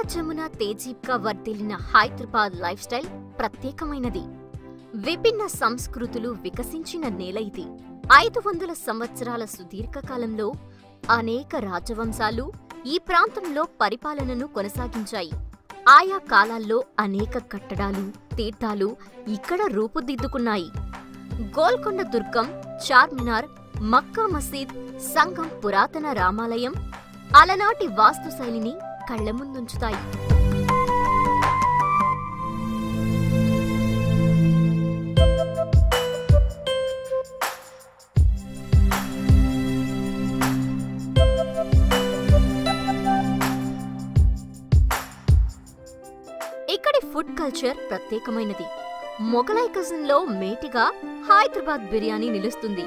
జమున తేజీబ్గా వర్ధిల్లిన Hyderabad lifestyle ప్రత్యేకమైనది విభిన్న సంస్కృతులు వికసించిన నేల ఇది ఐదు వందల సంవత్సరాల సుదీర్ఘకాలంలో అనేక రాజవంశాలు ఈ ప్రాంతంలో పరిపాలనను కొనసాగించాయి ఆయా కాలాల్లో అనేక కట్టడాలు తీర్థాలు ఇక్కడ రూపుదిద్దుకున్నాయి గోల్కొండ దుర్గం చార్మినార్ మక్కా మసీద్ సంఘం పురాతన రామాలయం అలనాటి వాస్తుశైలిని కళ్ల ముందుంచుతాయి ఇక్కడి ఫుడ్ కల్చర్ ప్రత్యేకమైనది మొఘలై కజన్లో మేటిగా హైదరాబాద్ బిర్యానీ నిలుస్తుంది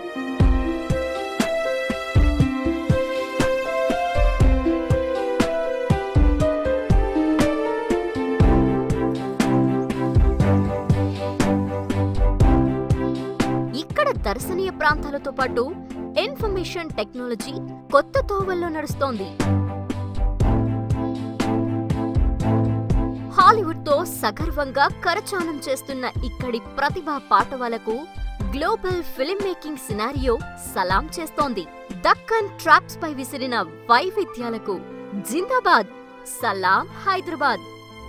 ఇక్కడ దర్శనీయ ప్రాంతాలతో పాటు ఇన్ఫర్మేషన్ టెక్నాలజీ కొత్త తోవల్లో నడుస్తోంది హాలీవుడ్ తో సగర్వంగా కరచానం చేస్తున్న ఇక్కడి ప్రతిభా పాటవాలకు గ్లోబల్ ఫిల్మ్ మేకింగ్ సినారియో సలాం చేస్తోంది దక్కన్ ట్రాప్స్ పై విసిరిన వైవిధ్యాలకు జిందాబాద్ సలాం హైదరాబాద్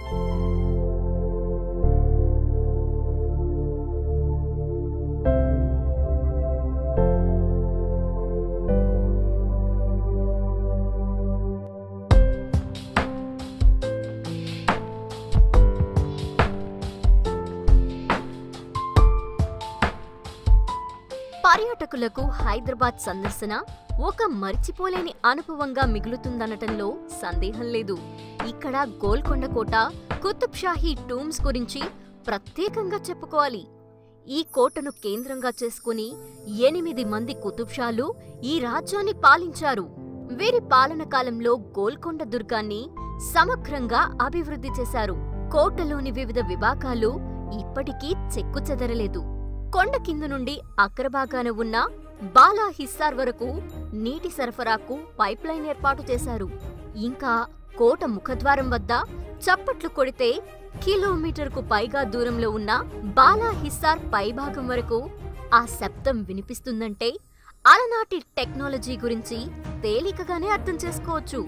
పర్యాటకులకు హైదరాబాద్ సందర్శన ఒక మర్చిపోలేని అనుభవంగా మిగులుతుందనటంలో సందేహం లేదు ఇక్కడ గోల్కొండ కోట కుతుబ్ షాహీ టూమ్స్ గురించి ప్రత్యేకంగా చెప్పుకోవాలి ఈ కోటను కేంద్రంగా చేసుకుని ఎనిమిది మంది కుతుబ్షాలు ఈ రాజ్యాన్ని పాలించారు వీరి పాలన కాలంలో గోల్కొండ దుర్గాన్ని సమగ్రంగా అభివృద్ధి చేశారు కోటలోని వివిధ విభాగాలు ఇప్పటికీ చెక్కుచెదరలేదు కొండ కింద నుండి అగ్రభాగాన ఉన్న బాలా హిస్సార్ వరకు నీటి సరఫరాకు పైప్లైన్ ఏర్పాటు చేశారు ఇంకా కోట ముఖద్వారం వద్ద చప్పట్లు కొడితే కిలోమీటర్కు పైగా దూరంలో ఉన్న బాలా హిస్సార్ పైభాగం వరకు ఆ శబ్దం వినిపిస్తుందంటే అలనాటి టెక్నాలజీ గురించి తేలికగానే అర్థం చేసుకోవచ్చు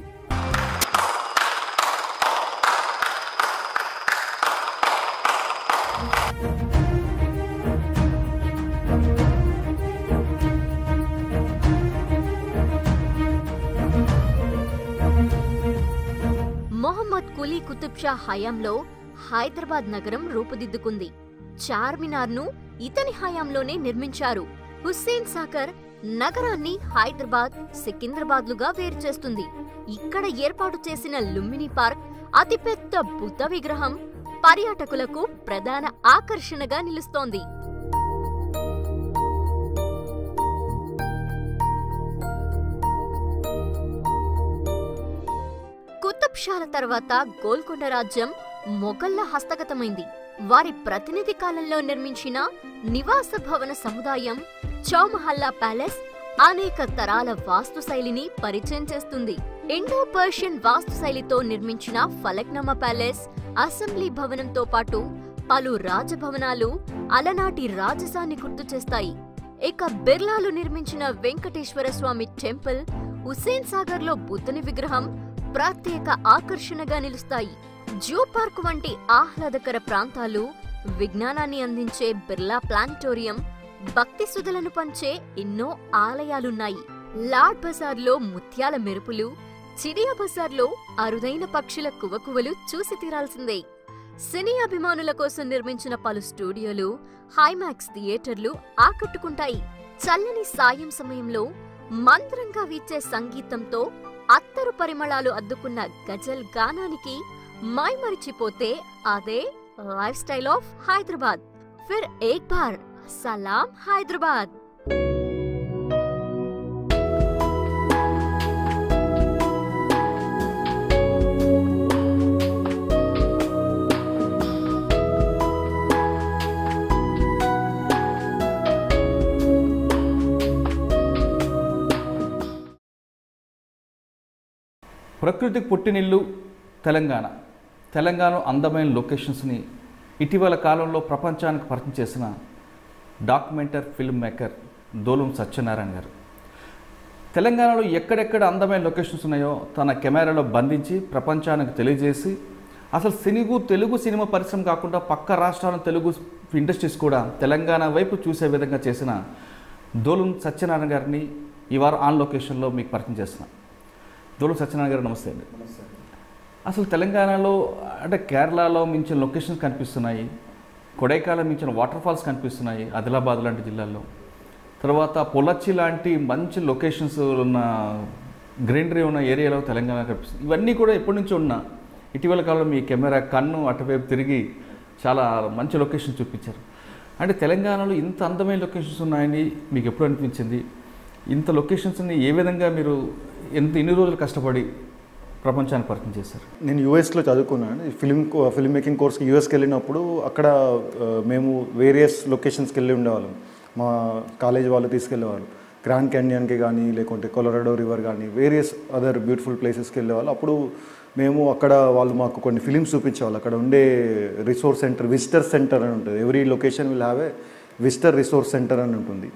మొహమ్మద్ కులీ కుతుబ్ షా హయాంలో హైదరాబాద్ నగరం రూపుదిద్దుకుంది చార్మినార్ను ఇతని హయాంలోనే నిర్మించారు హుస్సేన్ సాగర్ నగరాన్ని హైదరాబాద్ సికింద్రాబాద్లుగా వేరు చేస్తుంది ఇక్కడ ఏర్పాటు చేసిన లుంబిని పార్క్ అతిపెద్ద బుద్ధ విగ్రహం పర్యాటకులకు ప్రధాన ఆకర్షణగా నిలుస్తోంది కుతుబ్ షాల తర్వాత గోల్కొండ రాజ్యం మొఘల్ల హస్తగతమైంది వారి ప్రతినిధి కాలంలో నిర్మించిన నివాస భవన సముదాయం చౌమహల్లా ప్యాలెస్ అనేక తరాల వాస్తుశైలిని పరిచయం చేస్తుంది ఇండో పర్షియన్ వాస్తుశైలితో నిర్మించిన ఫలక్నమా ప్యాలెస్ అసెంబ్లీ భవనంతో పాటు పలు రాజభవనాలు అలనాటి రాజసాన్ని గుర్తు చేస్తాయి ఇక బిర్లాలు నిర్మించిన వెంకటేశ్వర స్వామి టెంపుల్ హుస్సేన్ సాగర్ లో బుద్ధుని విగ్రహం ప్రత్యేక ఆకర్షణగా నిలుస్తాయి జూ పార్క్ వంటి ఆహ్లాదకర ప్రాంతాలు విజ్ఞానాన్ని అందించే బిర్లా ప్లానిటోరియం భక్తి సుధలను పంచే ఎన్నో ఆలయాలున్నాయి లాడ్ బజార్లో ముత్యాల మెరుపులు చిడియా బజార్లో అరుదైన పక్షుల కువకువలు చూసి తీరాల్సిందే సినీ అభిమానుల కోసం నిర్మించిన పలు స్టూడియోలు హైమాక్స్ థియేటర్లు ఆకట్టుకుంటాయి చల్లని సాయం సమయంలో మంత్రంగా వీచే సంగీతంతో అత్తరు పరిమళాలు అద్దుకున్న గజల్ గానానికి మైమరిచిపోతే అదే లైఫ్ స్టైల్ ఆఫ్ హైదరాబాద్ ఫిర్ ఏక్ బార్ సలాం హైదరాబాద్ ప్రకృతికి పుట్టినిల్లు తెలంగాణ తెలంగాణ అందమైన లొకేషన్స్ని ఇటీవల కాలంలో ప్రపంచానికి పరిచయం చేసిన documentary film maker Dolam Satyanarayana గారు తెలంగాణలో ఎక్కడెక్కడ అందమైన లొకేషన్స్ ఉన్నాయో తన కెమెరాలో బంధించి ప్రపంచానికి తెలియజేసి అసలు సినిగు తెలుగు సినిమా పరిశ్రమ కాకుండా పక్క రాష్ట్రాల తెలుగు ఇండస్ట్రీస్ కూడా తెలంగాణ వైపు చూసే విధంగా చేసిన దోలం సత్యనారాయణ గారిని ఈ వారం ఆన్ లొకేషన్లో మీకు పరిచయం చేస్తున్నాను దోలం సత్యనారాయణ గారు నమస్తే అండి అసలు తెలంగాణలో అంటే కేరళలో మించిన లొకేషన్స్ కనిపిస్తున్నాయి కొడైకాలం మించిన వాటర్ ఫాల్స్ కనిపిస్తున్నాయి ఆదిలాబాద్ లాంటి జిల్లాల్లో తర్వాత పొలచ్చి లాంటి మంచి లొకేషన్స్ ఉన్న గ్రీనరీ ఉన్న ఏరియాలో తెలంగాణ కనిపిస్తుంది ఇవన్నీ కూడా ఎప్పటి నుంచో ఉన్న ఇటీవల కాలంలో మీ కెమెరా కన్ను అటువైపు తిరిగి చాలా మంచి లొకేషన్ చూపించారు అంటే తెలంగాణలో ఇంత అందమైన లొకేషన్స్ ఉన్నాయని మీకు ఎప్పుడు అనిపించింది ఇంత లొకేషన్స్ని ఏ విధంగా మీరు ఎంత ఇన్ని రోజులు కష్టపడి ప్రపంచానికి పరిచయం చేశారు నేను యూఎస్లో చదువుకున్నాను ఫిల్మ్ ఫిల్మ్ మేకింగ్ కోర్స్కి యూఎస్కి వెళ్ళినప్పుడు అక్కడ ఆ, మేము వేరియస్ లొకేషన్స్కి వెళ్ళి ఉండేవాళ్ళం మా కాలేజ్ వాళ్ళు తీసుకెళ్ళేవాళ్ళు గ్రాండ్ క్యాన్యన్కి కానీ లేకుంటే కొలరాడో రివర్ కానీ వేరియస్ అదర్ బ్యూటిఫుల్ ప్లేసెస్కి వెళ్ళేవాళ్ళు అప్పుడు మేము అక్కడ వాళ్ళు మాకు కొన్ని ఫిలిమ్స్ చూపించేవాళ్ళు అక్కడ ఉండే రిసోర్స్ సెంటర్ విజిటర్ సెంటర్ అని ఉంటుంది every location will have a visitor resource centre అని ఉంటుంది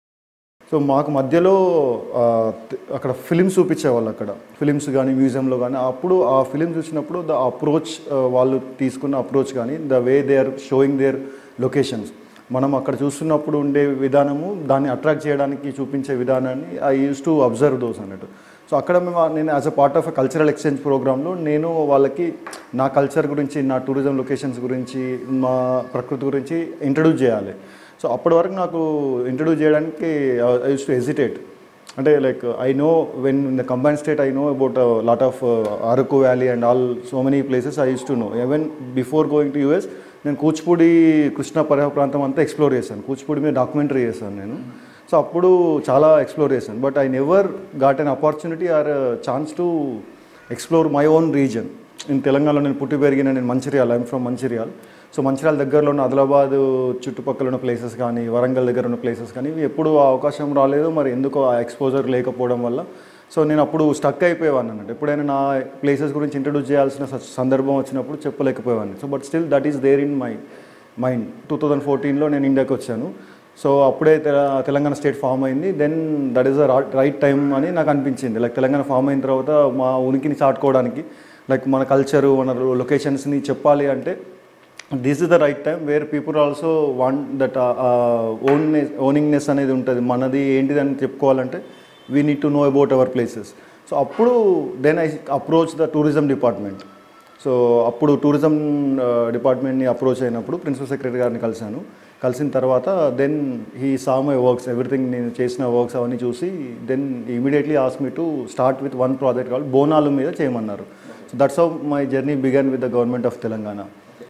సో మాకు మధ్యలో ఆ, త- అక్కడ ఫిలిమ్స్ చూపించేవాళ్ళు అక్కడ ఫిలిమ్స్ కానీ మ్యూజియంలో కానీ అప్పుడు ఆ ఫిలిం చూసినప్పుడు ద అప్రోచ్ వాళ్ళు తీసుకున్న అప్రోచ్ కానీ the way they are showing their locations మనం అక్కడ చూస్తున్నప్పుడు ఉండే విధానము దాన్ని అట్రాక్ట్ చేయడానికి చూపించే విధానాన్ని I use to observe those అన్నట్టు సో అక్కడ మేము నేను as a part of cultural exchange ప్రోగ్రాంలో నేను వాళ్ళకి నా కల్చర్ గురించి నా టూరిజం లొకేషన్స్ గురించి మా ప్రకృతి గురించి ఇంట్రడ్యూస్ చేయాలి సో అప్పటి వరకు నాకు ఇంట్రడ్యూస్ చేయడానికి ఐ యూస్ టు హెజిటేట్ అంటే like I know when in the combine state I know about lot of Araku valley and all so many places I use to know even before going to US నేను కూచిపూడి కృష్ణా పరిహ ప్రాంతం అంతా explore చేశాను కూచిపూడి మీద documentary చేశాను నేను so అప్పుడు చాలా explore చేశాను but I never got an opportunity or chance to explore my own region in తెలంగాణలో నేను పుట్టి పెరిగిన నేను Mancherial I'm from Mancherial so Mancherial దగ్గరలో ఉన్న ఆదిలాబాద్ చుట్టుపక్కల ఉన్న ప్లేసెస్ కానీ వరంగల్ దగ్గర ఉన్న ప్లేసెస్ కానీ ఇవి ఎప్పుడు ఆ అవకాశం రాలేదు మరి ఎందుకో ఆ ఎక్స్పోజర్ లేకపోవడం వల్ల సో నేను అప్పుడు స్టక్ అయిపోయేవాడిని అన్నట్టు ఎప్పుడైనా నా ప్లేసెస్ గురించి ఇంట్రడ్యూస్ చేయాల్సిన స- సందర్భం వచ్చినప్పుడు చెప్పలేకపోయేవాడిని so but still that is there in my mind two thousand ఫోర్టీన్లో నేను ఇండియాకి వచ్చాను సో అప్పుడే తెల- తెలంగాణ స్టేట్ ఫామ్ అయింది then that is the right time అని నాకు అనిపించింది లైక్ తెలంగాణ ఫామ్ అయిన తర్వాత మా ఉనికిని చాటుకోవడానికి లైక్ మన కల్చరు మన లొకేషన్స్ని చెప్పాలి అంటే this is the right time where people also want that ownness owningness అనేది ఉంటుంది మనది ఏంటిది అని చెప్పుకోవాలంటే we need to know about our places so అప్పుడు then I approach the tourism department so అప్పుడు టూరిజం డిపార్ట్మెంట్ని అప్రోచ్ అయినప్పుడు ప్రిన్సిపల్ సెక్రటరీ గారిని కలిశాను కలిసిన తర్వాత then he saw my works everything నేను చేసిన వర్క్స్ అవన్నీ చూసి దెన్ immediately ask me to start with one project call Bonalu మీద చేయమన్నారు so that's how my journey began with the government of Telangana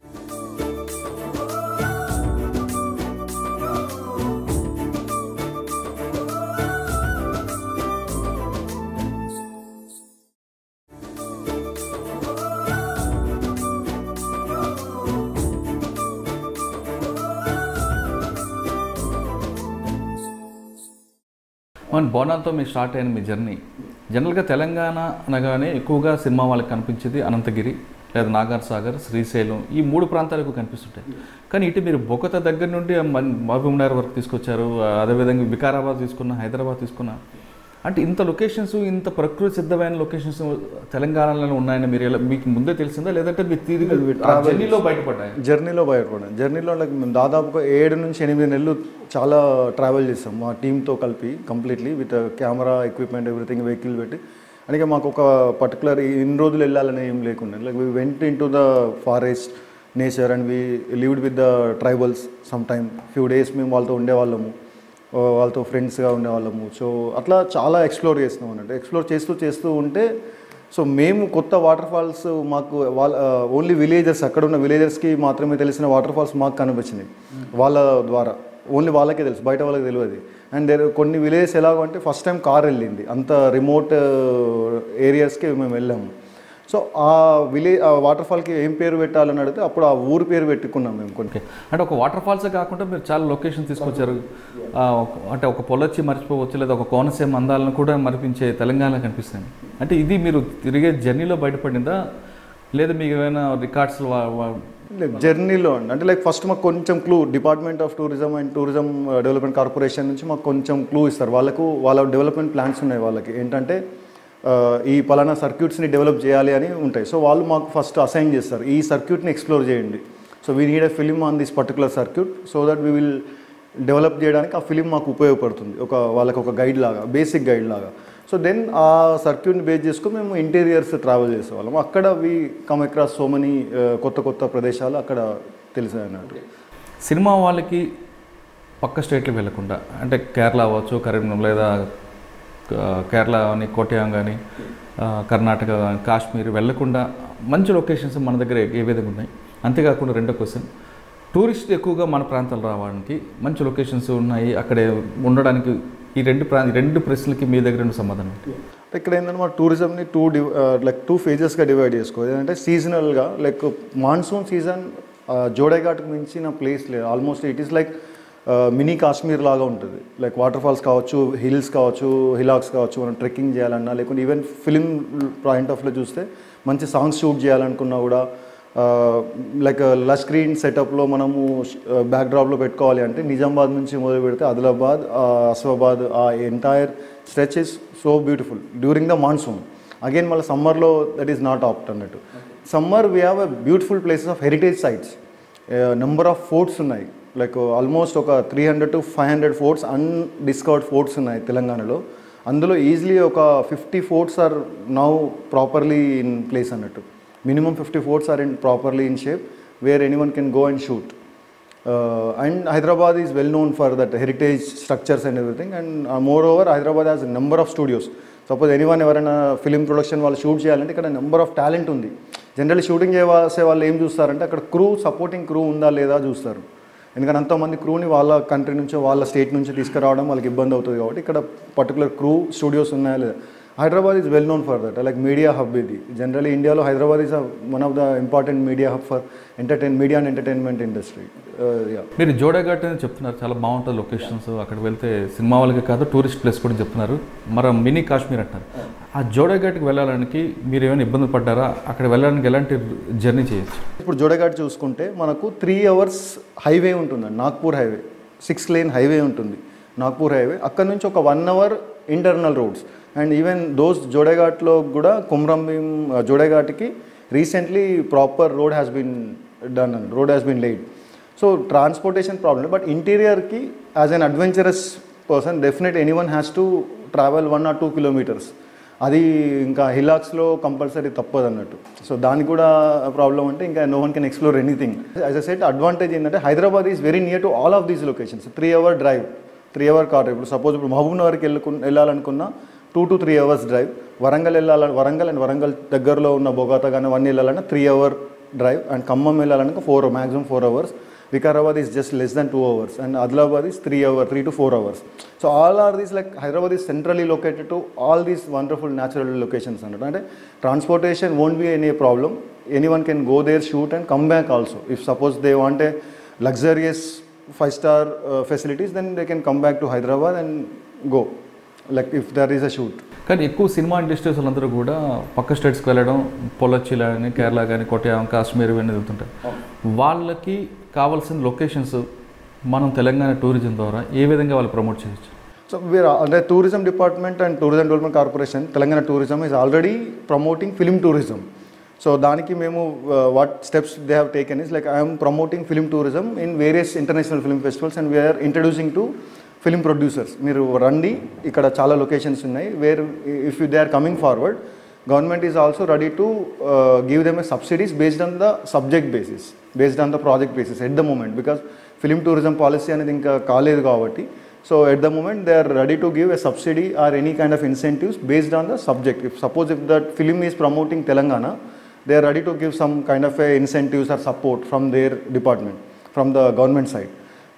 మన బోనాలతో మీరు స్టార్ట్ అయిన మీ జర్నీ జనరల్గా తెలంగాణ అనగానే ఎక్కువగా సినిమా వాళ్ళకి కనిపించేది అనంతగిరి లేదా నాగార్ సాగర్ శ్రీశైలం ఈ మూడు ప్రాంతాలు ఎక్కువ కనిపిస్తుంటాయి కానీ ఇటు మీరు బొకత దగ్గర నుండి మన్- మహబూబ్నగర్ వరకు తీసుకొచ్చారు అదేవిధంగా వికారాబాద్ తీసుకున్న హైదరాబాద్ తీసుకున్న అంటే ఇంత లొకేషన్స్ ఇంత ప్రకృతి సిద్ధమైన లొకేషన్స్ తెలంగాణలో ఉన్నాయని మీరు ఎలా మీకు ముందే తెలిసిందా లేదంటే మీరు తిరిగి ఆ జర్నీలో బయటపడ్డాయి జర్నీలో బయటపడాను జర్నీలో like మేము దాదాపుగా ఏడు నుంచి ఎనిమిది నెలలు చాలా ట్రావెల్ చేస్తాం మా టీంతో కలిపి completely with camera equipment everything vehicle పెట్టి అందుకే మాకు ఒక పర్టికులర్ ఇన్ని రోజులు వెళ్ళాలని ఏం లేకుండా like we went into the forest nature and we lived with the tribals some time few days మేము వాళ్ళతో ఉండేవాళ్ళము ఆ, వాళ్ళతో ఫ్రెండ్స్గా ఉండేవాళ్ళము సో అట్లా చాలా ఎక్స్ప్లోర్ చేస్తున్నాం అన్నట్టు ఎక్స్ప్లోర్ చేస్తూ చేస్తూ ఉంటే సో మేము కొత్త వాటర్ ఫాల్స్ మాకు వాళ్ళ ఓన్లీ విలేజర్స్ అక్కడ ఉన్న విలేజర్స్కి మాత్రమే తెలిసిన వాటర్ ఫాల్స్ మాకు కనిపించినాయి వాళ్ళ ద్వారా ఓన్లీ వాళ్ళకే తెలుసు బయట వాళ్ళకి తెలియదు అండ్ దేర్ కొన్ని విలేజెస్ ఎలాగంటే ఫస్ట్ టైం కార్ వెళ్ళింది అంత రిమోట్ ఏరియాస్కి మేము వెళ్ళాము సో ఆ విలేజ్ ఆ వాటర్ ఫాల్కి ఏం పేరు పెట్టాలని అడిగితే అప్పుడు ఆ ఊరు పేరు పెట్టుకున్నాం మేము కొన్ని ఓకే అంటే ఒక వాటర్ ఫాల్స్ కాకుండా మీరు చాలా లొకేషన్ తీసుకొచ్చారు ఆ, ఒక- అంటే ఒక పొలొచ్చి మర్చిపోవచ్చు లేదా ఒక కోనసీమ అందాలను కూడా మరిపించే తెలంగాణ కనిపిస్తుంది అంటే ఇది మీరు తిరిగే జర్నీలో బయటపడిందా లేదా మీకు ఏమైనా రికార్డ్స్ జర్నీలో అండి అంటే లైక్ ఫస్ట్ మాకు కొంచెం clue department of tourism and tourism development corporation నుంచి మాకు కొంచెం క్లూ ఇస్తారు వాళ్ళకు వాళ్ళ డెవలప్మెంట్ ప్లాన్స్ ఉన్నాయి వాళ్ళకి ఏంటంటే ఆ, ఈ పలానా సర్క్యూట్స్ని డెవలప్ చేయాలి అని ఉంటాయి సో వాళ్ళు మాకు ఫస్ట్ అసైన్ చేస్తారు ఈ సర్క్యూట్ని ఎక్స్ప్లోర్ చేయండి so we need a film on this particular circuit so that we will develop చేయడానికి ఆ ఫిలిం మాకు ఉపయోగపడుతుంది ఒక వాళ్ళకి ఒక గైడ్ లాగా బేసిక్ గైడ్ లాగా సో దెన్ ఆ సర్క్యూట్ని బేస్ చేసుకుని మేము ఇంటీరియర్స్ ట్రావెల్ చేసేవాళ్ళం అక్కడ we come across so many కొత్త కొత్త ప్రదేశాలు అక్కడ తెలిసాయి అన్నట్టు సినిమా వాళ్ళకి పక్క స్టేట్లకు వెళ్ళకుండా అంటే కేరళ అవ్వచ్చు కరీంనగర్ లేదా ఆ, కేరళ అని కోట్యాం కానీ ఆ, కర్ణాటక కానీ కాశ్మీర్ వెళ్ళకుండా మంచి లొకేషన్స్ మన దగ్గర ఏ విధంగా ఉన్నాయి అంతేకాకుండా రెండో క్వశ్చన్ టూరిస్ట్ ఎక్కువగా మన ప్రాంతాలు రావడానికి మంచి లొకేషన్స్ ఉన్నాయి అక్కడే ఉండడానికి ఈ రెండు ప్రా ఈ రెండు ప్రశ్నలకి మీ దగ్గర ఉన్న సమాధానం ఏంటి? ఇక్కడ ఏంటంటే మన టూరిజంని టూ డి లైక్ టూ ఫేజెస్గా డివైడ్ చేసుకోవాలి ఏంటంటే సీజనల్గా లైక్ మాన్సూన్ సీజన్ జోడేఘాట్కి మించిన ప్లేస్ లేదు almost it is like mini Kashmir లాగా ఉంటుంది లైక్ వాటర్ ఫాల్స్ కావచ్చు హిల్స్ కావచ్చు హిలాక్స్ కావచ్చు మనం ట్రెక్కింగ్ చేయాలన్నా లేకుంటే ఈవెన్ ఫిలిం పాయింట్ ఆఫ్లో చూస్తే మంచి సాంగ్స్ షూట్ చేయాలనుకున్నా కూడా లైక్ లష్ స్క్రీన్ సెటప్లో మనము బ్యాక్ డ్రాప్లో పెట్టుకోవాలి అంటే నిజామాబాద్ నుంచి మొదలు పెడితే ఆదిలాబాద్ అస్వాబాద్ ఆ entire stretch is so beautiful during the monsoon again మళ్ళీ సమ్మర్లో దట్ ఈస్ నాట్ ఆప్ట్ అన్నట్టు summer we have a beautiful places of heritage sites number of forts ఉన్నాయి లైక్ ఆల్మోస్ట్ ఒక three hundred to five hundred forts undiscovered forts ఉన్నాయి తెలంగాణలో అందులో easily ఒక fifty forts are now properly in place అన్నట్టు minimum fifty forts are in properly in shape where anyone can go and shoot and Hyderabad is well known for that heritage structures and everything and moreover Hyderabad has number of studios suppose anyone ఎవరైనా film production వాళ్ళు shoot చేయాలంటే ఇక్కడ number of talent ఉంది generally shooting చేసే వాళ్ళు ఏం చూస్తారంటే అక్కడ crew supporting crew ఉందా లేదా చూస్తారు ఎందుకంటే అంతమంది క్రూని వాళ్ళ కంట్రీ నుంచో వాళ్ళ స్టేట్ నుంచి తీసుకురావడం వాళ్ళకి ఇబ్బంది అవుతుంది కాబట్టి ఇక్కడ పర్టికులర్ క్రూ స్టూడియోస్ ఉన్నాయా లేదా Hyderabad is well known for that like media hub ఇది జనరల్లీ ఇండియాలో Hyderabad is one of the important media hub for entertain media and entertainment industry yeah మీరు జోడేఘాట్ అని చెప్తున్నారు చాలా బాగుంటుంది లొకేషన్స్ అక్కడ వెళ్తే సినిమా వాళ్ళకి కాదు టూరిస్ట్ ప్లేస్ కూడా చెప్తున్నారు మరి మినీ కాశ్మీర్ అంటారు ఆ జోడేఘాట్కి వెళ్ళడానికి మీరు ఏమైనా ఇబ్బంది పడ్డారా అక్కడ వెళ్ళడానికి ఎలాంటి జర్నీ చేయొచ్చు ఇప్పుడు జోడేఘాట్ చూసుకుంటే మనకు త్రీ అవర్స్ హైవే ఉంటుందండి Nagpur highway six lane highway ఉంటుంది నాగ్పూర్ హైవే అక్కడ నుంచి ఒక one hour internal roads and even those జోడేఘాట్లో కూడా కుమ్రంభీం జోడేఘాట్కి recently proper road has been done and road has been laid so transportation problem but ఇంటీరియర్కి as an adventurous person definite any one has to travel one or two kilometres అది ఇంకా హిలాక్స్లో compulsory తప్పదు అన్నట్టు so దానికి కూడా problem అంటే ఇంకా no one can explore anything as a set advantage ఏంటంటే Hyderabad is very near to all of these locations three hour drive three hour car ఇప్పుడు సపోజ్ ఇప్పుడు మహబూబ్ నగర్కి వెళ్ళకు వెళ్ళాలనుకున్నా two to three hours drive Warangal వెళ్ళాలని వరంగల్ అండ్ వరంగల్ దగ్గరలో ఉన్న బొగాతా కానీ అవన్నీ వెళ్ళాలన్నా three hour drive and Khammam వెళ్ళాలనుకో four maximum four hours Vikarabad is just less than two hours and Adilabad is three hour three to four hours so all are these like Hyderabad is centrally located to all these wonderful natural locations అన్నట్టు అంటే transportation won't be any problem anyone can go there shoot and come back also if suppose they want a luxurious five star facilities then they can come back to Hyderabad and go like if there is a shoot కానీ ఎక్కువ cinema industries వాళ్ళందరూ కూడా పక్క స్టేట్స్కి వెళ్ళడం పొల్లచ్చిలా కానీ కేరళ కానీ కొట్టాయం కాశ్మీర్ ఇవన్నీ వెళ్తుంటారు వాళ్ళకి కావాల్సిన లొకేషన్స్ మనం తెలంగాణ టూరిజం ద్వారా ఏ విధంగా వాళ్ళు ప్రమోట్ చేయొచ్చు సో వీర్ అంటే tourism department and tourism development corporation Telangana tourism is already promoting film tourism so దానికి మేము what steps they have taken is like I'm promoting film tourism in various international film festivals and we're introducing to film producers మీరు రండి ఇక్కడ చాలా locations ఉన్నాయి where if you they are coming forward government is also ready to give them a subsidies based on the subject basis based on the project basis at the moment because film tourism policy అనేది ఇంకా కాలేదు కాబట్టి so at the moment they are ready to give a subsidy or any kind of incentives based on the subject if suppose if that film is promoting Telangana they are ready to give some kind of a incentives or support from their department from the government side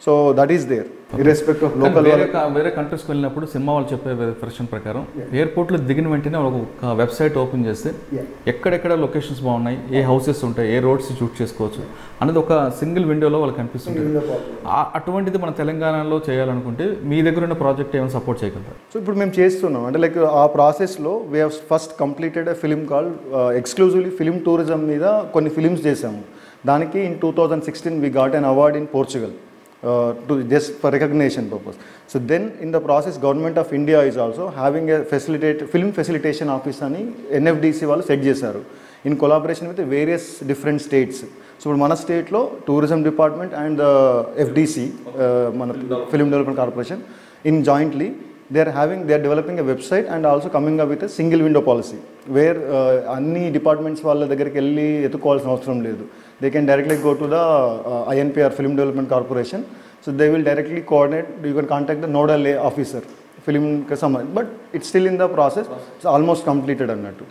so that is there irrespective of కానీ local వేరే కా- వేరే కంట్రీస్కి వెళ్ళినప్పుడు cinema వాళ్ళు చెప్పే version ప్రకారం ఎయిర్పోర్ట్లో దిగిన వెంటనే ఒక వెబ్సైట్ ఓపెన్ చేస్తే ఎక్కడెక్కడ లొకేషన్స్ బాగున్నాయి ఏ హౌసెస్ ఉంటాయి ఏ రోడ్స్ షూట్ చేసుకోవచ్చు అనేది ఒక సింగిల్ విండోలో వాళ్ళకి కనిపిస్తుంది ఆ- అటువంటిది మన తెలంగాణలో చేయాలనుకుంటే మీ దగ్గర ఉన్న ప్రాజెక్ట్ ఏమైనా సపోర్ట్ చేయగలరా సో ఇప్పుడు మేము చేస్తున్నాం అంటే లైక్ ఆ ప్రాసెస్లో we have first completed a film call exclusively film tourism మీద కొన్ని ఫిలిమ్స్ చేసాము దానికి in two thousand sixteen we got an award in Portugal to just for recognition purpose so then in the process government of India is also having a facilitate film facilitation office అని NFDC వాళ్ళు set చేశారు in collaboration with various different states so ఇప్పుడు మన స్టేట్లో tourism department and FDC మన film development corporation in jointly they are having they are developing a website and also coming up with single window policy where అన్ని departments వాళ్ళ దగ్గరికి వెళ్ళి ఎత్తుకోవాల్సిన అవసరం లేదు they can directly go to the INPR film development corporation so they will directly coordinate you can contact the nodal officer ఫిలింకి సంబంధించి but it's still in the process it's almost completed అన్నట్టు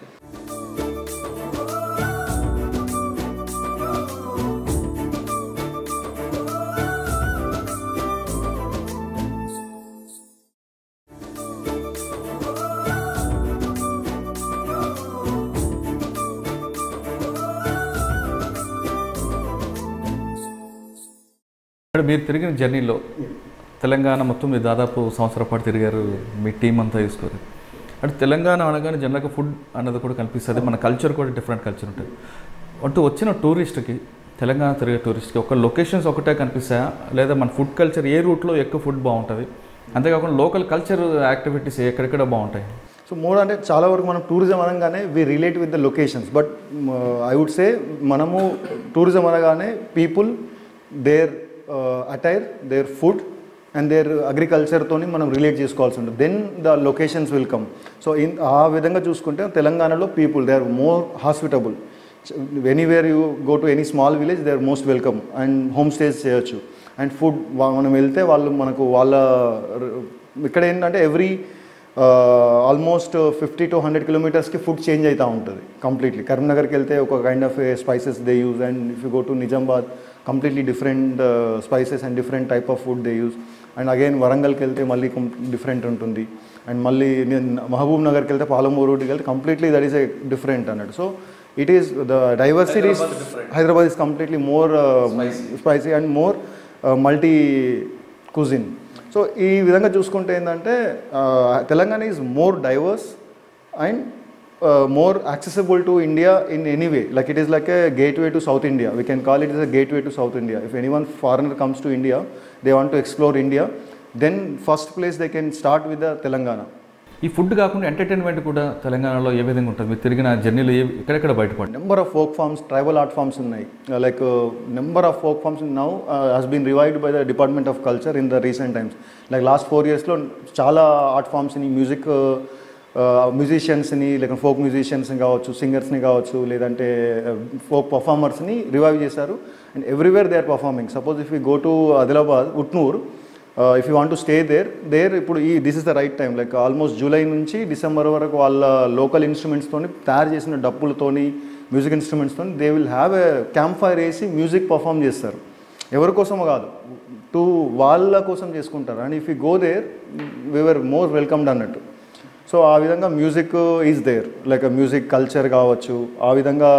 ఇక్కడ మీరు తిరిగిన జర్నీలో తెలంగాణ మొత్తం మీరు దాదాపు సంవత్సరం పాటు తిరిగారు మీ టీం అంతా తీసుకొని అంటే తెలంగాణ అనగానే జనరల్గా ఫుడ్ అన్నది కూడా కనిపిస్తుంది మన కల్చర్ కూడా డిఫరెంట్ కల్చర్ ఉంటుంది అటు వచ్చిన టూరిస్ట్కి తెలంగాణ తిరిగే టూరిస్ట్కి ఒక లొకేషన్స్ ఒకటే కనిపిస్తాయా లేదా మన ఫుడ్ కల్చర్ ఏ రూట్లో ఎక్కువ ఫుడ్ బాగుంటుంది అంతేకాకుండా లోకల్ కల్చర్ యాక్టివిటీస్ ఎక్కడెక్కడ బాగుంటాయి సో మోర్ అంటే చాలా వరకు మనం టూరిజం అనగానే we relate with the locations but I would say మనము టూరిజం అనగానే people their attire their food and their అగ్రికల్చర్తోని మనం రిలేట్ చేసుకోవాల్సి ఉంటుంది then the locations will come so in ఆ విధంగా చూసుకుంటే తెలంగాణలో people they are more hospitable anywhere you go to any small village they are most welcome and home stays చేయొచ్చు and food మనం వెళ్తే వాళ్ళు మనకు వాళ్ళ ఇక్కడ ఏంటంటే every almost fifty to hundred కిలోమీటర్స్కి ఫుడ్ చేంజ్ అవుతూ ఉంటుంది కంప్లీట్లీ కరీంనగర్కి వెళ్తే ఒక kind of spices they use and if you go to Nizamabad completely different spices and different type of food they use and again వరంగల్కి వెళ్తే మళ్ళీ డిఫరెంట్ ఉంటుంది అండ్ మళ్ళీ నేను మహబూబ్ నగర్కి వెళ్తే పాలమూరుకి వెళ్తే completely that is a different అన్నట్టు so it is the diversity Hyderabad is completely more spicy and more multi cuisine so ఈ విధంగా చూసుకుంటే ఏంటంటే Telangana is more diverse and more accessible to India in any way like it is like a gateway to South India we can call it is a gateway to South India if anyone foreigner comes to India they want to explore India then first place they can start with the Telangana ఈ food కాకుండా entertainment కూడా తెలంగాణలో ఏ విధంగా ఉంటుంది మీరు తిరిగిన జర్నీలో ఏ ఎక్కడెక్కడ బయటపడి number of folk forms tribal art forms ఉన్నాయి like number of folk forms now has been revived by the department of culture in the recent times like last four ఇయర్స్లో చాలా ఆర్ట్ ఫార్మ్స్ని మ్యూజిక్ మ్యూజిషియన్స్ని లేక ఫోక్ మ్యూజిషియన్స్ని కావచ్చు సింగర్స్ని కావచ్చు లేదంటే folk పర్ఫార్మర్స్ని revive చేశారు and everywhere they are performing suppose if you go to Adilabad Utnoor if you want to stay there there ఇప్పుడు ఈ this is the right time like almost July నుంచి డిసెంబర్ వరకు వాళ్ళ లోకల్ ఇన్స్ట్రుమెంట్స్తోని తయారు చేసిన డప్పులతోని మ్యూజిక్ ఇన్స్ట్రుమెంట్స్తో they will have a campfire వేసి మ్యూజిక్ పర్ఫామ్ చేస్తారు ఎవరి కోసమో కాదు టు వాళ్ళ కోసం చేసుకుంటారు and if you go there we are more welcomed అన్నట్టు సో ఆ విధంగా music is there like music culture కావచ్చు ఆ విధంగా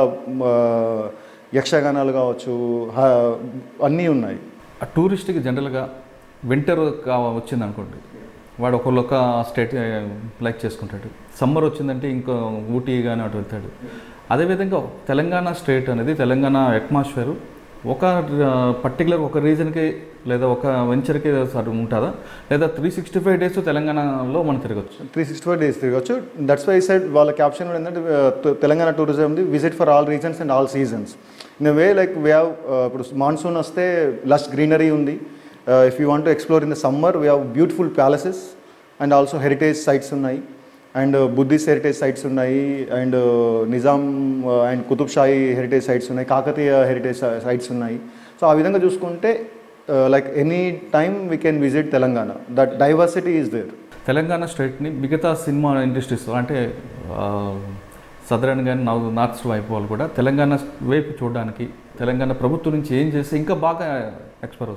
యక్షగానాలు కావచ్చు అన్నీ ఉన్నాయి ఆ టూరిస్ట్కి జనరల్గా వింటర్ కా వచ్చింది అనుకోండి వాడు ఒక స్టేట్ లైక్ చేసుకుంటాడు సమ్మర్ వచ్చిందంటే ఇంకో ఊటీ కానీ అటు వెళ్తాడు అదేవిధంగా తెలంగాణ స్టేట్ అనేది తెలంగాణ అట్మాస్ఫియర్ ఒక పర్టికులర్ ఒక రీజన్కి లేదా ఒక వెంచర్కి ఉంటుందా లేదా త్రీ సిక్స్టీ ఫైవ్ డేస్ తెలంగాణలో మనం తిరగచ్చు త్రీ సిక్స్టీ ఫైవ్ డేస్ తిరగచ్చు దట్స్ వై సైడ్ వాళ్ళ క్యాప్షన్ కూడా ఏంటంటే uh, Telangana tourism visit for all reasons and all seasons in way like we have ఇప్పుడు మాన్సూన్ వస్తే లస్ట్ గ్రీనరీ ఉంది if you want to explore in the summer we have beautiful palaces and also heritage sites ఉన్నాయి and Buddhist heritage sites ఉన్నాయి and Nizam and Qutub Shahi heritage sites ఉన్నాయి Kakatiya heritage sites ఉన్నాయి so ఆ విధంగా చూసుకుంటే like any time we can visit Telangana that diversity is there Telangana స్టేట్ని మిగతా cinema industries అంటే సదరన్ కానీ నార్త్ నార్త్ వైపు వాళ్ళు కూడా తెలంగాణ వైపు చూడడానికి తెలంగాణ ప్రభుత్వం నుంచి ఏం చేస్తే ఇంకా బాగా ఎక్స్పైర్ అవుతుంది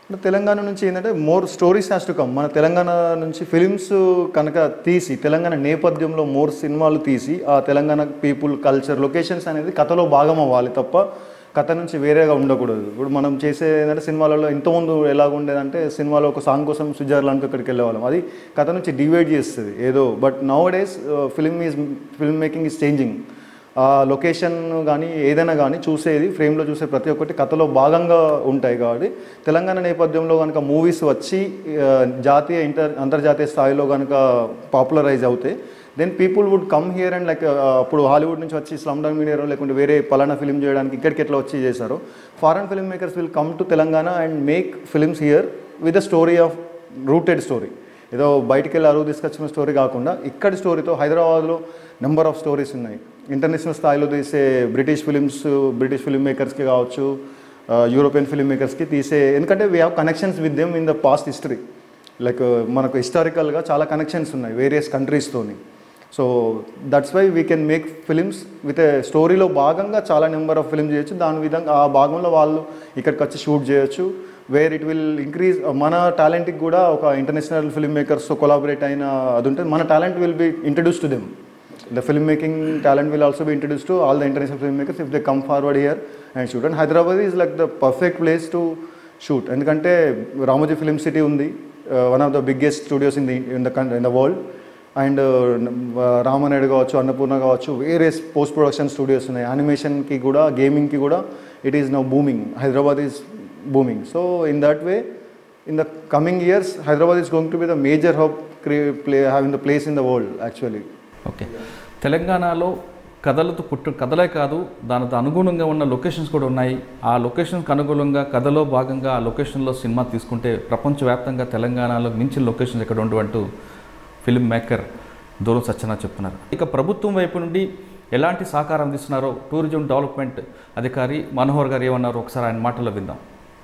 అంటే తెలంగాణ నుంచి ఏంటంటే more stories has to come మన తెలంగాణ నుంచి ఫిలిమ్స్ కనుక తీసి తెలంగాణ నేపథ్యంలో మోర్ సినిమాలు తీసి ఆ తెలంగాణ పీపుల్ కల్చర్ లొకేషన్స్ అనేది కథలో భాగం అవ్వాలి తప్ప కథ నుంచి వేరేగా ఉండకూడదు ఇప్పుడు మనం చేసే ఏంటంటే సినిమాలలో ఇంతకుముందు ఎలాగ ఉండేదంటే సినిమాలో ఒక సాంగ్ కోసం స్విట్జర్లాండ్కి అక్కడికి వెళ్ళేవాళ్ళం అది కథ నుంచి డివైడ్ చేస్తుంది ఏదో but now days film is film making is changing ఆ లొకేషన్ కానీ ఏదైనా కానీ చూసేది ఫ్రేమ్లో చూసే ప్రతి ఒక్కటి కథలో భాగంగా ఉంటాయి కాబట్టి తెలంగాణ నేపథ్యంలో కనుక మూవీస్ వచ్చి ఆ, జాతీయ ఇంటర్ అంతర్జాతీయ స్థాయిలో కనుక పాపులరైజ్ అవుతే then people would come here and like అప్పుడు హాలీవుడ్ నుంచి వచ్చి స్లమ్ డాన్ మీడియాలో లేకుంటే వేరే పలానా ఫిలిం చేయడానికి ఇక్కడికి ఎట్లా వచ్చి చేశారో foreign filmmakers will come to Telangana and make films here with a story of rooted story ఏదో బయటికి వెళ్ళి అరువు తీసుకొచ్చిన స్టోరీ కాకుండా ఇక్కడి స్టోరీతో హైదరాబాద్లో నెంబర్ ఆఫ్ స్టోరీస్ ఉన్నాయి ఇంటర్నేషనల్ స్థాయిలో తీసే బ్రిటిష్ ఫిలిమ్స్ బ్రిటిష్ ఫిల్మ్ మేకర్స్కి కావచ్చు యూరోపియన్ ఫిల్మ్ మేకర్స్కి తీసే ఎందుకంటే we have connections with them in the past history like మనకు హిస్టారికల్గా చాలా కనెక్షన్స్ ఉన్నాయి వేరియస్ కంట్రీస్తోని so that's why we can make films with a స్టోరీలో భాగంగా చాలా నెంబర్ ఆఫ్ ఫిల్మ్స్ చేయొచ్చు దాని విధంగా ఆ భాగంలో వాళ్ళు ఇక్కడికి వచ్చి షూట్ చేయొచ్చు వేర్ ఇట్ విల్ ఇంక్రీజ్ మన టాలెంట్కి కూడా ఒక ఇంటర్నేషనల్ ఫిల్మ్ మేకర్స్తో కొలాబరేట్ అయిన అది ఉంటుంది మన talent will be introduce to them the filmmaking talent will also be introduced to all the international filmmakers if they come forward here and shoot. And Hyderabad is like the perfect place to shoot. ఎందుకంటే Ramoji film city ఉంది one of the biggest studios in the in the in the world and Ramanaidu కావచ్చు అన్నపూర్ణ కావచ్చు వేరే post production studios ఉన్నాయి యానిమేషన్కి కూడా గేమింగ్కి కూడా it is now booming Hyderabad is booming so in that way in the coming years, Hyderabad is going to be the major hub, cre- play, having the place in the world actually. Okay తెలంగాణలో కథలతో పుట్టు కథలే కాదు దానితో అనుగుణంగా ఉన్న locations కూడా ఉన్నాయి ఆ లొకేషన్స్కి అనుగుణంగా కథలో భాగంగా ఆ లొకేషన్లో సినిమా తీసుకుంటే ప్రపంచవ్యాప్తంగా తెలంగాణలో మించిన లొకేషన్స్ ఎక్కడ ఉండవంటూ ఫిల్మ్ మేకర్ దూరం సత్యనాథ్ చెప్తున్నారు ఇక ప్రభుత్వం వైపు నుండి ఎలాంటి సహకారం అందిస్తున్నారో టూరిజం డెవలప్మెంట్ అధికారి మనోహర్ గారు ఏమన్నారో ఒకసారి ఆయన మాటల్లో విందాం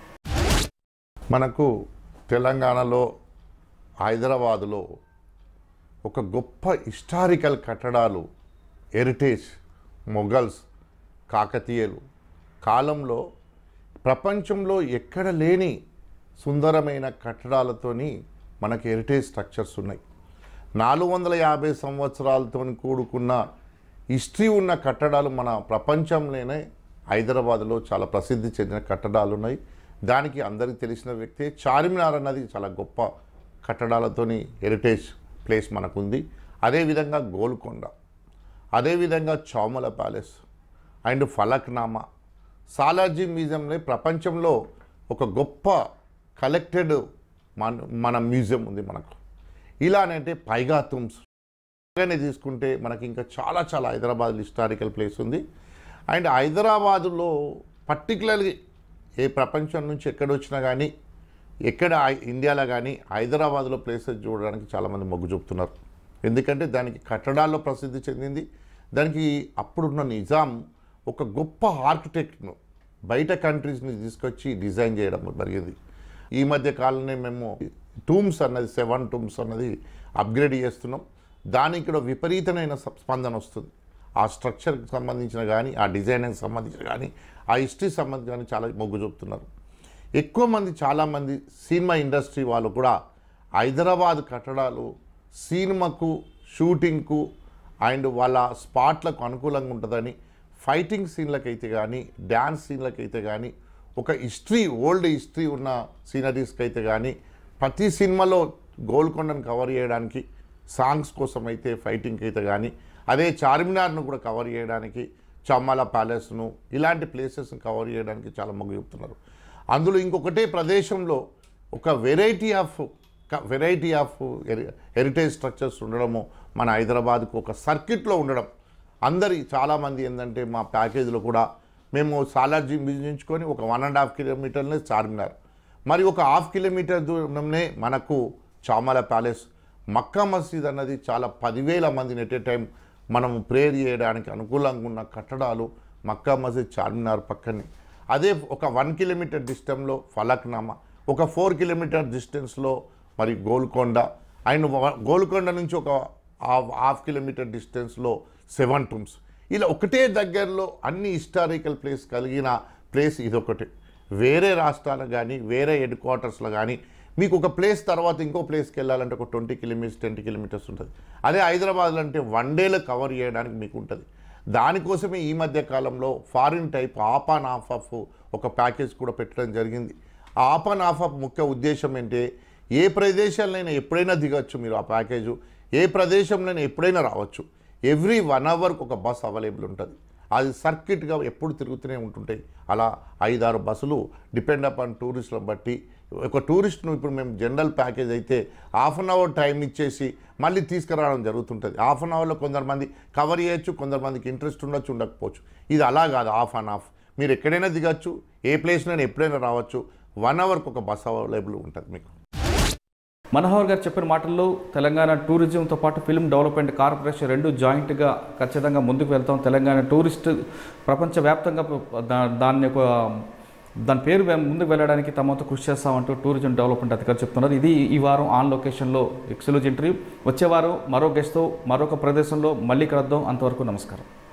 మనకు తెలంగాణలో హైదరాబాదులో ఒక గొప్ప హిస్టారికల్ కట్టడాలు హెరిటేజ్ మొఘల్స్ కాకతీయులు కాలంలో ప్రపంచంలో ఎక్కడ లేని సుందరమైన కట్టడాలతోని మనకి హెరిటేజ్ స్ట్రక్చర్స్ ఉన్నాయి నాలుగు వందల యాభై సంవత్సరాలతో కూడుకున్న హిస్టరీ ఉన్న కట్టడాలు మన ప్రపంచంలోనే హైదరాబాద్లో చాలా ప్రసిద్ధి చెందిన కట్టడాలు ఉన్నాయి దానికి అందరికీ తెలిసిన వ్యక్తే చార్మినార్ అన్నది చాలా గొప్ప కట్టడాలతోని హెరిటేజ్ ప్లేస్ మనకుంది అదేవిధంగా గోల్కొండ అదేవిధంగా చౌమల ప్యాలెస్ అండ్ ఫలక్నామా సాలార్జీ మ్యూజియంలో ప్రపంచంలో ఒక గొప్ప కలెక్టెడ్ మన మన మ్యూజియం ఉంది మనకు ఇలానంటే పైగా తుమ్స్ అలానే తీసుకుంటే మనకి ఇంకా చాలా చాలా హైదరాబాద్ హిస్టారికల్ ప్లేస్ ఉంది అండ్ హైదరాబాదులో పర్టికులర్లీ ఏ ప్రపంచం నుంచి ఎక్కడ వచ్చినా కానీ ఎక్కడ ఐ- ఇండియాలో కానీ హైదరాబాద్లో ప్లేసెస్ చూడడానికి చాలామంది మొగ్గు చూపుతున్నారు ఎందుకంటే దానికి కట్టడాల్లో ప్రసిద్ధి చెందింది దానికి అప్పుడున్న నిజాం ఒక గొప్ప ఆర్కిటెక్ట్ను బయట కంట్రీస్ని తీసుకొచ్చి డిజైన్ చేయడం జరిగింది ఈ మధ్య కాలంలో మేము టూమ్స్ అన్నది సెవెన్ టూమ్స్ అన్నది అప్గ్రేడ్ చేస్తున్నాం దానికి కూడా విపరీతమైన స- స్పందన వస్తుంది ఆ స్ట్రక్చర్కి సంబంధించిన కానీ ఆ డిజైన్కి సంబంధించిన కానీ ఆ హిస్టరీ సంబంధించి కానీ చాలా మొగ్గు చూపుతున్నారు ఎక్కువ మంది చాలామంది సినిమా ఇండస్ట్రీ వాళ్ళు కూడా హైదరాబాద్ కట్టడాలు సినిమాకు షూటింగ్కు అండ్ వాళ్ళ స్పాట్లకు అనుకూలంగా ఉంటుందని ఫైటింగ్ సీన్లకైతే కానీ డ్యాన్స్ సీన్లకైతే కానీ ఒక హిస్టరీ ఓల్డ్ హిస్టరీ ఉన్న సీనరీస్కి అయితే కానీ ప్రతి సినిమాలో గోల్కొండను కవర్ చేయడానికి సాంగ్స్ కోసం అయితే ఫైటింగ్కి అయితే కానీ అదే చార్మినార్ను కూడా కవర్ చేయడానికి చమ్మాల ప్యాలెస్ను ఇలాంటి ప్లేసెస్ను కవర్ చేయడానికి చాలా మొగ్గు చూపుతున్నారు అందులో ఇంకొకటే ప్రదేశంలో ఒక variety of variety of heritage structures ఉండడము మన హైదరాబాద్కు ఒక సర్కిట్లో ఉండడం అందరి చాలామంది ఏంటంటే మా ప్యాకేజీలో కూడా మేము సాలార్జీ విభజించుకొని ఒక వన్ అండ్ హాఫ్ కిలోమీటర్లే చార్మినార్ మరి ఒక హాఫ్ కిలోమీటర్ దూరంలోనే మనకు చామల ప్యాలెస్ మక్కా మసీద్ అన్నది చాలా పదివేల మందిని ఎట్ ఏ టైం మనం ప్రేయర్ చేయడానికి అనుకూలంగా ఉన్న కట్టడాలు మక్కా మసీద్ చార్మినార్ పక్కనే అదే ఒక వన్ కిలోమీటర్ డిస్టెన్స్లో ఫలక్నామా ఒక ఫోర్ కిలోమీటర్ డిస్టెన్స్లో మరి గోల్కొండ అండ్ వ- గోల్కొండ నుంచి ఒక హాఫ్ హాఫ్ కిలోమీటర్ డిస్టెన్స్లో సెవెన్ టూమ్స్ ఇలా ఒకటే దగ్గరలో అన్ని హిస్టారికల్ ప్లేస్ కలిగిన ప్లేస్ ఇదొకటి వేరే రాష్ట్రాలకు కానీ వేరే హెడ్ క్వార్టర్స్లో కానీ మీకు ఒక ప్లేస్ తర్వాత ఇంకో ప్లేస్కి వెళ్ళాలంటే ఒక ట్వంటీ కిలోమీటర్స్ టెన్ కిలోమీటర్స్ ఉంటుంది అదే హైదరాబాద్లో అంటే వన్ డేలో కవర్ చేయడానికి మీకు ఉంటుంది దానికోసమే ఈ మధ్య కాలంలో foreign type up and off off ఒక ప్యాకేజ్ కూడా పెట్టడం జరిగింది ఆ ఆప్ అండ్ ఆఫ్ ఆఫ్ ముఖ్య ఉద్దేశం ఏంటి ఏ ప్రదేశాలైనా ఎప్పుడైనా దిగచ్చు మీరు ఆ ప్యాకేజు ఏ ప్రదేశంలోనైనా ఎప్పుడైనా రావచ్చు ఎవ్రీ వన్ అవర్కి ఒక బస్ అవైలబుల్ ఉంటుంది అది సర్కిట్గా ఎప్పుడు తిరుగుతూనే ఉంటుంటాయి అలా ఐదారు బస్సులు డిపెండ్ అపాన్ టూరిస్టులను బట్టి ఒక టూరిస్ట్ను ఇప్పుడు మేము జనరల్ ప్యాకేజ్ అయితే హాఫ్ అన్ అవర్ టైం ఇచ్చేసి మళ్ళీ తీసుకురావడం జరుగుతుంటుంది హాఫ్ అన్ అవర్లో కొందరు మంది కవర్ చేయొచ్చు కొందరు మందికి ఇంట్రెస్ట్ ఉండొచ్చు ఉండకపోవచ్చు ఇది అలా కాదు హాఫ్ అండ్ హాఫ్ మీరు ఎక్కడైనా దిగచ్చు ఏ ప్లేస్లో ఎప్పుడైనా రావచ్చు వన్ అవర్కి ఒక బస్ అవైలబుల్ ఉంటుంది మీకు మనోహర్ గారు చెప్పిన మాటల్లో తెలంగాణ టూరిజంతో పాటు ఫిల్మ్ డెవలప్మెంట్ కార్పొరేషన్ రెండు జాయింట్గా ఖచ్చితంగా ముందుకు వెళ్తాం తెలంగాణ టూరిస్ట్ ప్రపంచవ్యాప్తంగా దా- దాన్ని ఒక దాని పేరు వే- ముందుకు వెళ్ళడానికి తమతో కృషి చేస్తామంటూ టూరిజం డెవలప్మెంట్ అధికారులు చెప్తున్నారు ఇది ఈ వారం ఆన్ లొకేషన్లో ఎక్స్క్లూజ్ ఇంటర్వ్యూ వచ్చే వారం మరో గెస్ట్తో మరొక ప్రదేశంలో మళ్ళీ కలుద్దాం అంతవరకు నమస్కారం